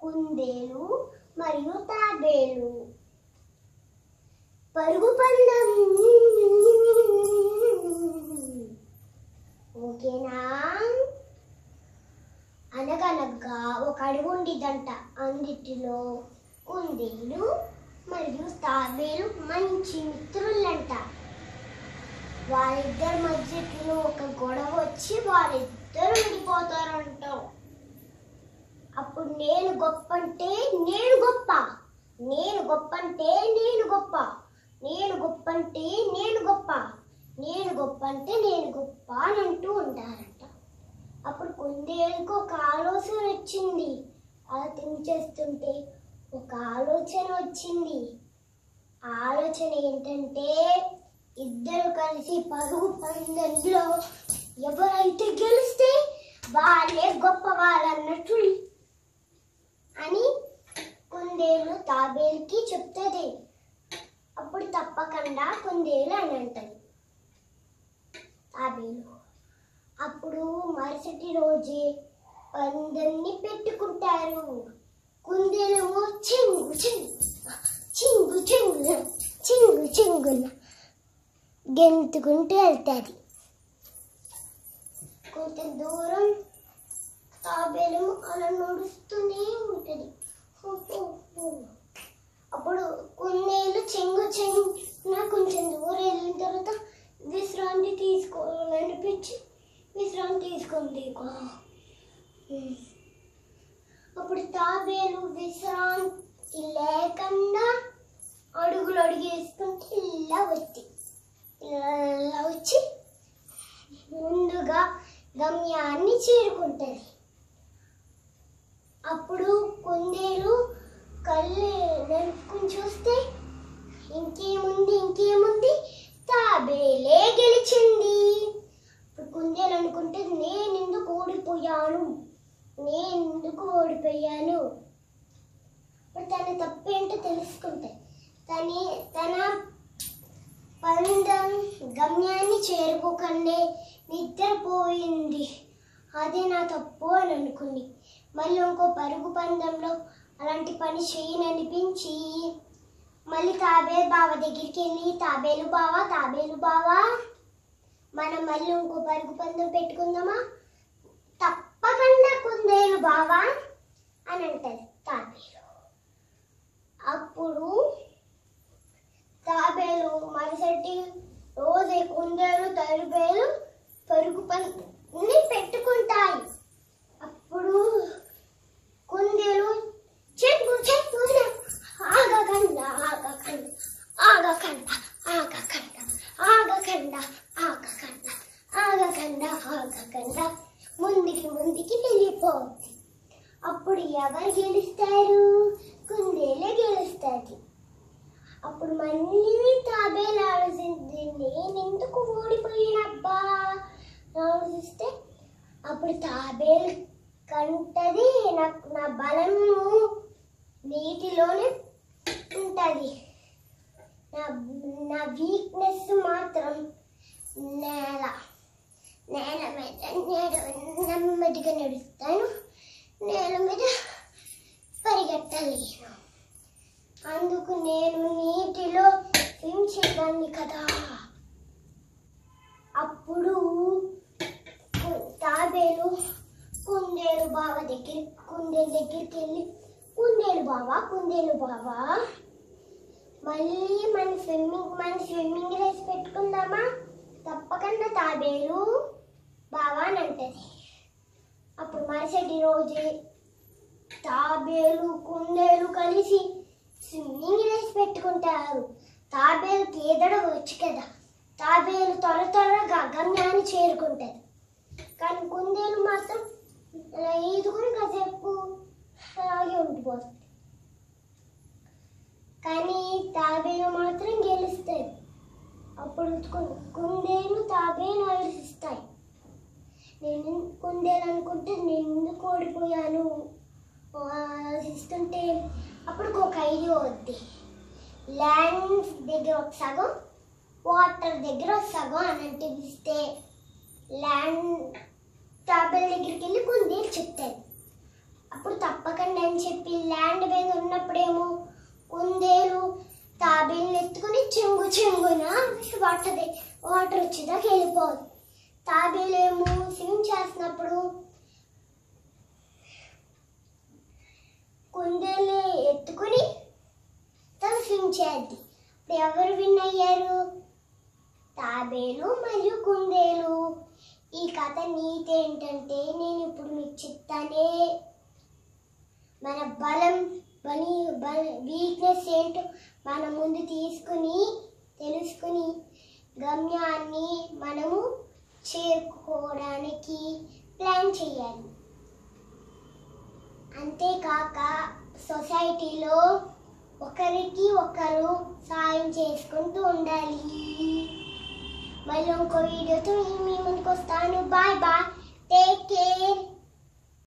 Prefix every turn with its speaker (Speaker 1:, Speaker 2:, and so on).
Speaker 1: కుందేలు మరియు తాబేలు పరుగు పందెం ఓకేనా అనగనగా ఒక అడుగు ఉండిదంట అందిటిలో కుందేలు మరియు తాబేలు మంచి మిత్రులంట వాళ్ళిద్దరి మధ్యలో ఒక గొడవ వచ్చి వాళ్ళిద్దరు విడిపోతారంట అప్పుడు నేను గొప్ప అంటే నేను గొప్ప నేను గొప్ప అంటే నేను గొప్ప నేను గొప్ప అంటే నేను గొప్ప నేను గొప్ప అంటే నేను గొప్ప అని అంటూ ఉంటారంట అప్పుడు కుందేలుకు ఒక ఆలోచన వచ్చింది అలా థింక్ చేస్తుంటే ఒక ఆలోచన వచ్చింది ఆ ఆలోచన ఏంటంటే ఇద్దరు కలిసి పరుగు పందెంలో ఎవరైతే గెలిస్తే వాళ్ళే గొప్ప వాళ్ళన్నట్టు అని కుందేలు తాబేలుకి చెప్తుంది అప్పుడు తప్పకుండా కుందేలు అని అంటది తాబేలు అప్పుడు మరుసటి రోజే పందెంని పెట్టుకుంటారు కుందేలేమో చింగు చింగు చింగు చింగు చింగు చింగున గెంతుకుంటూ వెళ్తుంది కొంచెం దూరం తాబేలు అలా నడుస్తూనే ఉంటుంది అప్పుడు కుందేలు చెంగు చెంగు నా కొంచెం దూరం వెళ్ళిన తర్వాత విశ్రాంతి తీసుకోవాలనిపించి విశ్రాంతి తీసుకుంది అప్పుడు తాబేలు విశ్రాంతి లేకుండా అడుగులు అడుగేసుకుంటే ఇలా వచ్చి ఇలా వచ్చి ముందుగా గమ్యాన్ని చేరుకుంటుంది అప్పుడు కుందేలు కళ్ళు నలుపుకుని చూస్తే ఇంకేముంది ఇంకేముంది తాబేలే గెలిచింది ఇప్పుడు కుందేలు అనుకుంటే నేను ఎందుకు ఓడిపోయాను నేను ఎందుకు ఓడిపోయాను ఇప్పుడు తన తప్పేంటో తెలుసుకుంటాయి తని తన పందెం గమ్యాన్ని చేరుకోకండే నిద్రపోయింది అదే నా తప్పు అని అనుకుంది మళ్ళీ ఇంకో పరుగు పందెంలో అలాంటి పని చేయననిపించి మళ్ళీ తాబేలు బావ దగ్గరికి వెళ్ళి తాబేలు బావా తాబేలు బావా మనం మళ్ళీ ఇంకో పరుగు పందెం పెట్టుకుందామా తప్పకుండా కుందేలు బావా అని అంటది తాబేలు అప్పుడు తాబేలు మరుసటి రోజే కుందేలు తరుబేలు పరుగు పని పెట్టుకుంటాయి అప్పుడు కుందేలు చెట్టు చెట్టు ఆగకండ ఆగకండ ఆగకండ ఆగకండ ఆగకండ ఆగకండ ఆగకండ ఆగకండ ముందుకి ముందుకి వెళ్ళిపోతుంది అప్పుడు ఎవరు గెలుస్తారు కుందేలే గెలుస్తుంది అప్పుడు మళ్ళీ తాబేలు ఆలోచించింది నేను ఎందుకు ఓడిపోయినబ్బా ఆలోచిస్తే అప్పుడు తాబేలు కంటది నాకు నా బలము నీటిలోనే ఉంటుంది నా నా వీక్నెస్ మాత్రం నేల నేల మీద నేల నెమ్మదిగా నడుస్తాను నేల మీద పరిగెట్టలేను అందుకు నేను నీటిలో స్విమ్ చేయడాన్ని కదా అప్పుడు కు- తాబేలు కుందేలు బావ దగ్గర కుందేలు దగ్గరికి వెళ్ళి కుందేలు బావా కుందేలు బావా మళ్ళీ మన స్విమ్మింగ్ మన స్విమ్మింగ్ రేస్ పెట్టుకుందామా తప్పకుండా తాబేలు బావా అని అంటది అప్పుడు మరుసటి రోజే తాబేలు కుందేలు కలిసి స్విమ్మింగ్ రేస్ పెట్టుకుంటారు తాబేలుకి ఈదడం వచ్చు కదా తాబేలు త్వర త్వరగా గమ్యాన్ని చేరుకుంటది కానీ కుందేలు మాత్రం ఇలా ఈదుకుని కాసేపు అలాగే ఉండిపోతుంది కానీ తాబేలు మాత్రం గెలుస్తుంది అప్పుడు కు- కుందేలు తాబేలు ఆలోచిస్తాయి నేను కుందేలు అనుకుంటే నేను ఎందుకు ఓడిపోయాను ఆలోచిస్తుంటే అప్పుడు ఒక ఐడియా వద్ది ల్యాండ్ దగ్గర ఒక సగం వాటర్ దగ్గర ఒక సగం అని అంటే ఇస్తే ల్యాండ్ తాబేలు దగ్గరికి వెళ్ళి కుందేలు చెప్తాయి అప్పుడు తప్పకండి అని చెప్పి ల్యాండ్ మీద ఉన్నప్పుడేమో కుందేలు తాబేలు ఎత్తుకుని చెంగు చెంగున వాటర్ వాటర్ వచ్చేదాకా వెళ్ళిపోదు తాబేలేమో స్విమ్ చేస్తున్నప్పుడు కుందేలు ఎత్తుకుని తను స్విమ్ చేద్ది ఇప్పుడు ఎవరు విన్ అయ్యారు తాబేలు మరియు కుందేలు ఈ కథ నీతి ఏంటంటే నేను ఇప్పుడు మీకు చెప్తానే మన బలం బలి వీక్నెస్ ఏంటో మన ముందు తీసుకుని తెలుసుకుని గమ్యాన్ని మనము చేరుకోవడానికి ప్లాన్ చేయాలి అంతేకాక సొసైటీలో ఒకరికి ఒకరు సాయం చేసుకుంటూ ఉండాలి మళ్ళీ ఇంకో వీడియోతో మీ ముందుకు వస్తాను బాయ్ బాయ్